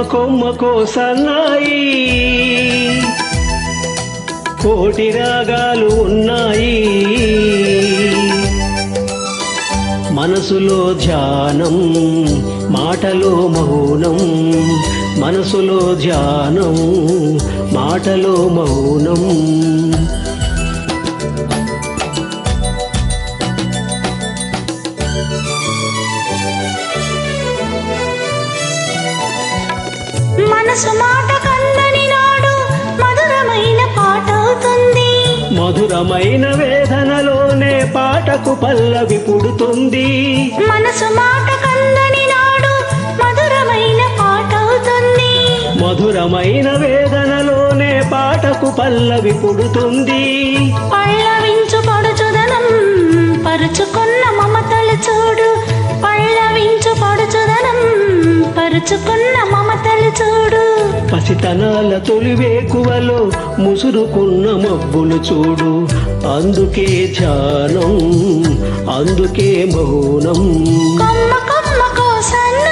కొమ్మకో సన్నాయి కోటి రాగాలు ఉన్నాయి మనసులో ధ్యానం మాటలో మౌనం మనసులో ధ్యానం మాటలో మౌనం మనసు మాట కందని నాడు మధురమైన పాట అవుతుంది మధురమైన వేదనలోనే పాటకు పల్లవి పుడుతుంది మనసు మాట కందని నాడు మధురమైన పాట అవుతుంది మధురమైన వేదనలోనే పాటకు పల్లవి పుడుతుంది పల్లవించు పడుచుదనం పరుచుకున్న మమతలు చూడు పల్లవించు పడుచుదనం పరుచుకున్న మమతలు చూడు పసితనాల తొలివేకువలో ముసురుకున్న మబ్బులు చూడు అందుకే ధ్యానం అందుకే మౌనం కొమ్మ కొమ్మ కోసన్నాయి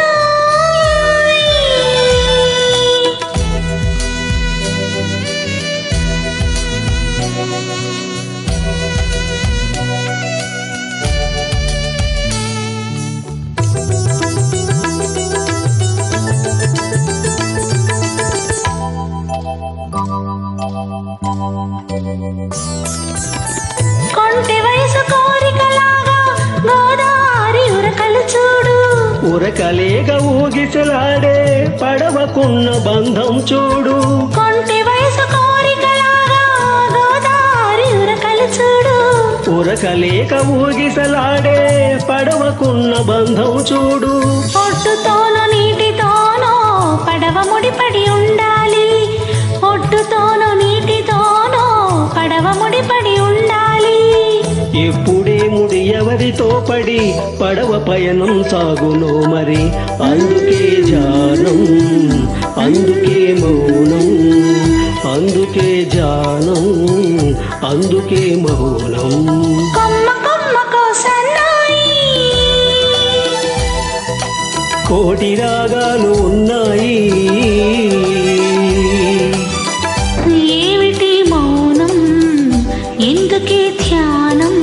కొంటి వయసు కోరికలాగా గోదావరి ఉరకలు చూడు ఉరకలేక ఊగిసలాడే పడవకున్న బంధం చూడు కొంటి వయసు కోరికలాగా గోదావరి ఉరకలు చూడు ఉరకలేక ఊగిసలాడే పడవకున్న బంధం చూడు ఒడ్డుతోనో నీటితోనో పడవ ముడిపడి ఉండాలి ఒడ్డుతోనో నీటితోనో పడవ ముడిపడి ఉండాలి ఎప్పుడే ముడి ఎవరితో పడి పడవ పయనం సాగునో మరి అందుకే జానం అందుకే మౌనం అందుకే జానం అందుకే మౌనం కొమ్మ కొమ్మ కోసన్నాయి కోటి రాగాలు ఉన్నాయి ఏమిటి మౌనం ఎందుకే ధ్యానం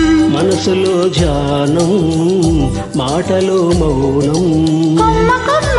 మనసులో ధ్యానం మాటలో మౌనం కొమ్మ కొమ్మ